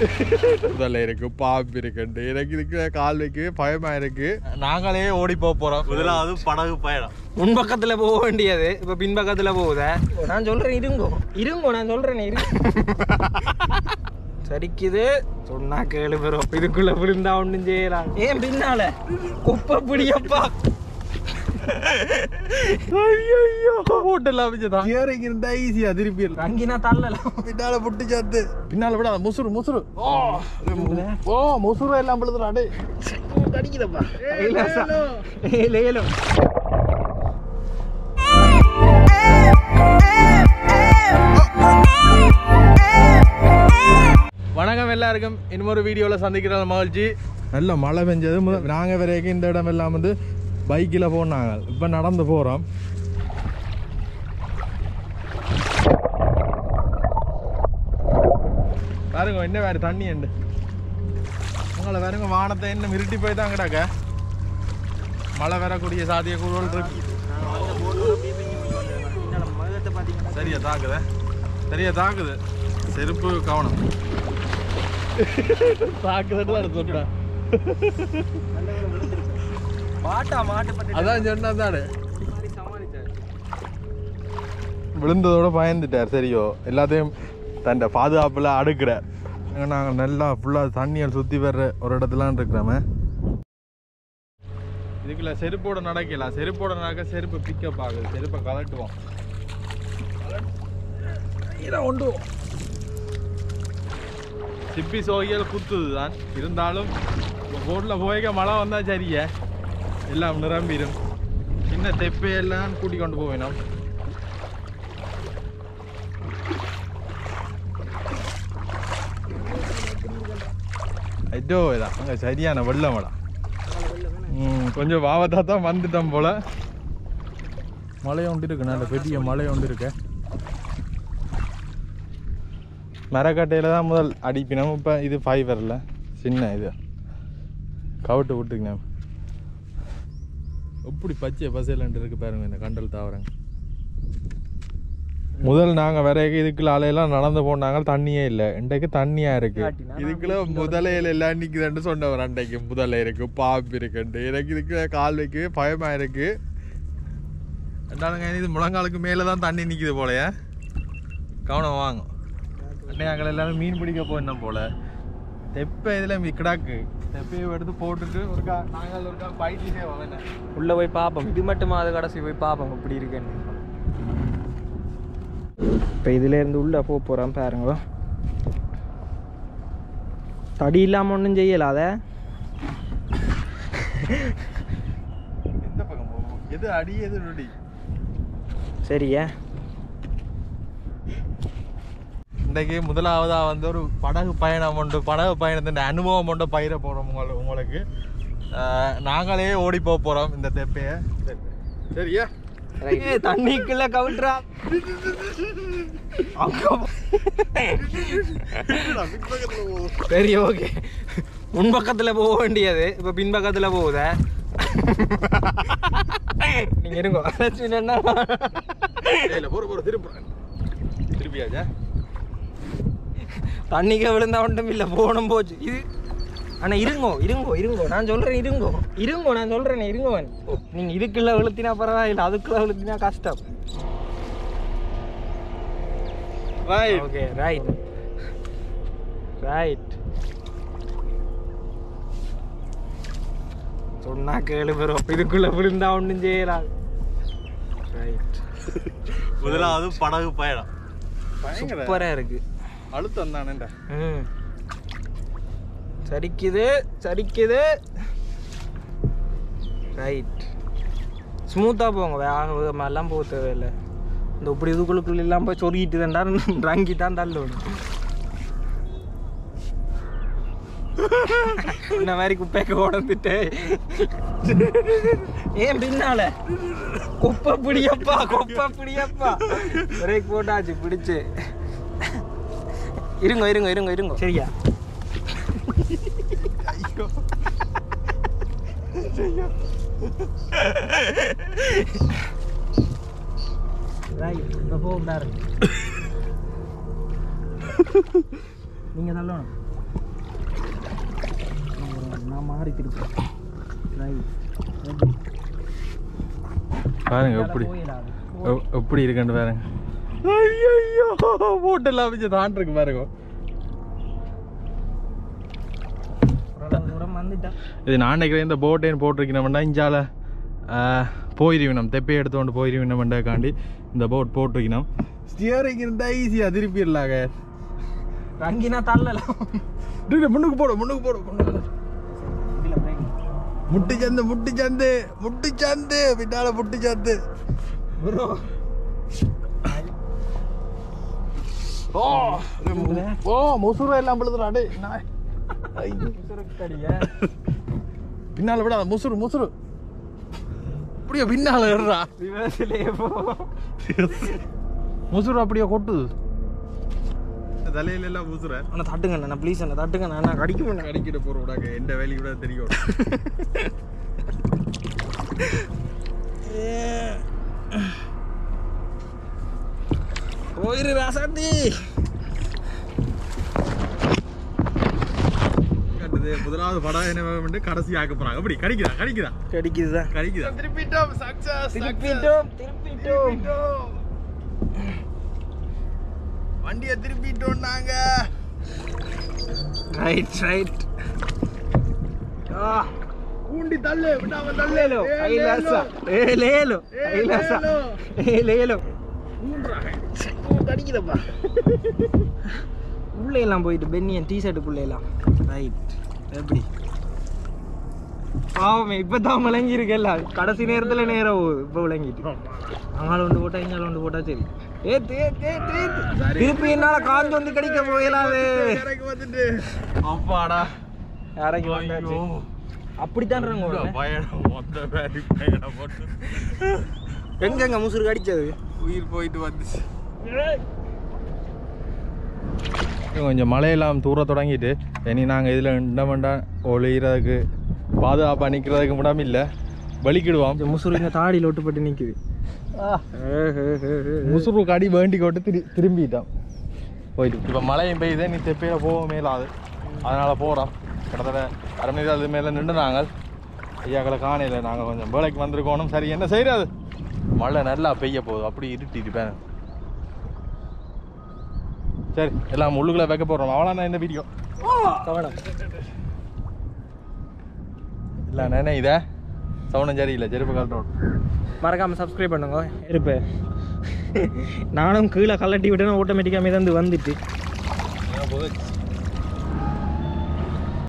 முதல்ல இருக்கு பாம்பு இருக்குண்டு எனக்கு இதுக்கு கால் வைக்க பயமா இருக்கு நாங்களே ஓடி போக போறோம் முதலாவது படகு பயணம் முன்பக்கத்துல போக வேண்டியது இப்ப பின்பக்கத்துல போகுத நான் சொல்றேன் இருங்கோ இருங்கோ நான் சொல்றேன் இரு சரிக்குது சொன்னா கேளு பெறும் இதுக்குள்ள விழுந்தா ஒண்ணும் செய்யலாம் ஏன் பின்னால குப்பை பிடியப்பா ஐயோ ஹோட்டல் அமைச்சதான் ஏறிங்க இருந்தா ஈஸியா திருப்பி ரங்கினா தள்ளலாம் பின்னால புட்டு சாத்து பின்னால விட அந்த முசுறு முசுறு ஓ ஓ முசுறு எல்லாம் விழுதுடா டேய் கடிக்குதப்பா கைலாசா. ஏய், லேலம் வணக்கம் எல்லாருக்கும் இன்னொரு வீடியோவில் சந்திக்கிற மகிழ்ச்சி நல்ல மழை பெஞ்சது முத- நாங்க வரைக்கும் இந்த இடம் எல்லாம் வந்து பைக்கில் போனாங்க இப்போ நடந்து போகிறோம் பாருங்க என்ன வேறு தண்ணி உண்டு உங்களை பாருங்க வானத்தை என்ன மிருட்டி போய் தான் கிடக்க மழை வரக்கூடிய சாத்திய கூறுகள் இருக்கு சரியா தாக்குதே சரியா தாக்குது செருப்பு கவனம் தாக்குதுன்னு சொல்றேன் மாட்டா மாட்டுப்பட்டு அதான் சொன்னா தானே விழுந்ததோட பயந்துட்டார் சரியோ எல்லாத்தையும் தன் பாதுகாப்பில் அடுக்கிறார் நாங்கள் நல்லா ஃபுல்லாக தண்ணியால் சுற்றி வர்ற ஒரு இடத்துலான் இருக்கிறோமே இதுக்குள்ள செருப்போட நடக்கலாம் செருப்போட நடக்க செருப்பு பிக்கப் ஆகுது செருப்பை கலட்டுவோம் இதை ஒண்டுவோம் சிப்பி சோகியல் குத்துது தான் இருந்தாலும் போட்டில் போய்க்க மழை வந்தால் சரியே எல்லாம் நிரம்பிடும் சின்ன தெப்பையெல்லாம் கூட்டி கொண்டு போவேணும் ஐயோ இதான் அங்கே சரியான வெள்ளம் மழை ம் கொஞ்சம் வாவத்தாக தான் வந்துட்டோம் போல மழை ஒன்று இருக்கு நல்ல பெரிய மழை ஒன்று இருக்கு மரக்கட்டையில் தான் முதல் அடிப்பினோம் இப்போ இது ஃபைபரில் சின்ன இது கவுட்டு விட்டுக்கணும் எப்படி பச்சை பசைலன்ட்டு இருக்கு பாருங்க இந்த கண்டல் தாவரங்க முதல் நாங்கள் வரைக்கும் இதுக்குள்ள அலையெல்லாம் நடந்து போனாங்க தண்ணியே இல்லை இன்றைக்கு தண்ணியா இருக்கு காட்டினா இதுக்குள்ள முதலையில எல்லாம் நிக்குதுன்னு சொன்னவர் அன்றைக்கு முதலை இருக்கு பாம்பு இருக்குண்டு எனக்கு இதுக்கு கால் வைக்க பயமா இருக்கு ரெண்டாளுங்க இது முழங்காலுக்கு மேலே தான் தண்ணி நிக்குது போலயே கவனம் வாங்க அன்னை நாங்கள் எல்லாரும் மீன் பிடிக்க போயிருந்தோம் போல தெப்பை இதில் கிடாக்கு தெப்பையை எடுத்து போட்டுட்டு ஒருக்கா நாங்கள் ஒருக்கா பைட்லேயே வாங்க உள்ள போய் பார்ப்போம் இது மட்டுமா அது கடைசி போய் பார்ப்போம் எப்படி இருக்குன்னு இப்போ இதுல இருந்து உள்ள போக போறோம் பாருங்க தடி இல்லாம ஒன்றும் செய்யல அத எந்த பக்கம் போகும் எது அடி எது நொடி சரியா இன்றைக்கு முதலாவதா வந்து ஒரு படகு பயணம் உண்டு படகு பயணத்தின் அனுபவம் உண்டு பயிர போகிறோம் உங்களுக்கு உங்களுக்கு ஆஹ், நாங்களே ஓடி போக போகிறோம் இந்த தெப்பையை சரியா ஏய், தண்ணிக்குள்ள கவுட்ரா அங்க சரி ஓகே முன்பக்கத்துல போக வேண்டியது இப்ப பின்பக்கத்துல போகுத நீங்க இருங்க என்னன்னா இல்லை போகிற போகிற திருப்புறேன் திருப்பியாச்சா தண்ணிக்க விழுந்தா ஒன்றும் இல்லை போகணும் போச்சு இது அண்ணா இருங்கோ இருங்கோ இருங்கோ நான் சொல்றேன் இருங்கோ இருங்கோ நான் சொல்றேன் இருங்கோவன் நீங்க இதுக்குள்ள விழுத்தினா பரவாயில்ல அதுக்குள்ள விழுத்தினா கஷ்டம் ரைட் ஓகே ரைட் ரைட் சொன்னா கேளு பெறும் இதுக்குள்ள விழுந்தா ஒன்றும் செய்யலாம் ரைட் முதலாவது படகு பயணம் பயங்கர சூப்பரா இருக்கு அழுத்தம் தானேண்டா ம் சரிக்குது சரிக்குது ரைட் ஸ்மூத்தாக போங்க வேக வேகமெல்லாம் போக தேவையில்லை இந்த இப்படி இதுக்குள்ளுக்குள்ள எல்லாம் போய் சொருகிட்டு தான்டா ரங்கி தான் தள்ளணும் இந்த மாதிரி குப்பைக்கு உடந்துட்டு ஏன் பின்னால குப்பை பிடியப்பா குப்பை பிடியப்பா பிரேக் போட்டாச்சு பிடிச்சு இருங்க இருங்க இருங்க இருங்க சரியா ஐயோ ரைட் இப்போ போக விடாரு நீங்கள் தள்ளணும் மாதிரி திருப்பி ரைட் பாருங்க எப்படி போயிடாது எப்- எப்படி இருக்குன்னு பாருங்க ஐயோ போட்டெல்லாம் வச்சு தான் இருக்கு பாருங்க ஓரளவு தூரம் வந்துட்டா இது நான் நினைக்கிறேன் இந்த போட்டேன்னு போட்டிருக்கணும்னா இஞ்சால போயிருவினம் தெப்பை எடுத்துக்கொண்டு போயிருவினம்ன்றக்காண்டி இந்த போட் போட்டிருக்கணும் ஸ்டியரிங் இருந்தா ஈஸியாக திருப்பிடலாங்க ரங்கினா தள்ளலாம் முன்னுக்கு போடு முன்னுக்கு போடு முன்னுக்கு போடு. இதுல பிரேக் முட்டு சந்து முட்டு சந்து முட்டு சந்து பின்னால முட்டு சந்து ப்ரோ ஓ ஓ முசுறு எல்லாம் விழுதுடா நாய் சுரக்கடியா பின்னால விடாத முசுறு முசுறு அப்படியே பின்னால ஏறுறா ரிவர்ஸ்லயே போ முசுறு அப்படியே கொட்டுது தலையில எல்லாம் முசுற அண்ணா தட்டுங்க அண்ணா ப்ளீஸ் அண்ணா தட்டுங்க அண்ணா நான் கடிக்க மாட்டேன் கடிக்கிட்டு போற விடாங்க எந்த வேலைக்கு கூட தெரியும் போயிரு ராசாத்தி கட்டுது முதலாவது படம் என்ன வேணும்னு கடைசி ஆக்க போறாங்க அப்படி கடிக்குதா கடிக்குதா கடிக்குதுதான் கடிக்குதா திருப்பிட்டோம் சக்சஸ் திருப்பிட்டோம் திருப்பிட்டோம் வண்டியை திருப்பிட்டோம் நாங்க ரைட் ரைட் கூண்டி தள்ளு விடாம தள்ளு లేలో కైలాస ఏ లేలో కైలాస ఏ లేలో கடிக்குதப்பா உள்ளே எல்லாம் போயிட்டு பென்னியன் டி ஷர்ட்டுக்குள்ளே எல்லாம் ரைட் எப்படி பாவமே இப்போ தான் விளங்கி இருக்கல கடைசி நேரத்தில் நேரம் போகுது இப்போ விளங்கிட்டு அங்கால ஒன்று போட்டா இங்கால ஒன்று போட்டா சரி ஏத்து ஏத்து ஏத்து ஏத்து திருப்பி என்னால காஞ்சு வந்து கடிக்க போயிடாது இறக்கி வந்துட்டு அப்பாடா யாரைக்கு வந்தாச்சு அப்படித்தான் இருங்க பயணம் மொத்த பேரி பயணம் போட்டு எங்கெங்க முசுறு கடிச்சது உயிர் போயிட்டு வந்துச்சு கொஞ்சம் மழையெல்லாம் தூர தொடங்கிட்டு இனி நாங்கள் இதில் இண்டமெண்டா ஒளிகிறதுக்கு பாதுகாப்பாக நிற்கிறதுக்கு முடாம இல்லை வலிக்கிடுவோம் இந்த முசுறு இந்த தாடியில் ஒட்டுப்பட்டு நிக்குது முசுறு கடி வேண்டி கொண்டு திரு திரும்பிட்டான் போயிட்டு இப்போ மழையும் பெய்யுது நீ தெப்பையில போக மேலாது அதனால் போகிறோம் கிட்டத்தட்ட அரை மணி அது மேலே நின்று நாங்கள் ஐயாக்களை காணையில் நாங்கள் கொஞ்சம் வேலைக்கு வந்திருக்கோணும் சரி என்ன செய்யறது மழை நல்லா பெய்ய போகுது அப்படி இருட்டிட்டு சரி எல்லாம் உள்ளுக்குள்ளே வைக்க போகிறோம் அவ்வளோ இந்த வீடியோ கவனம் இல்லை நினை இதை சவுனம் சரியில்லை செருப்பு கழட்டோம் மறக்காம சப்ஸ்கிரைப் பண்ணுங்க இருப்பேன் நானும் கீழே கலட்டி விட்டேன்னா ஆட்டோமேட்டிக்காக மிதந்து வந்துட்டு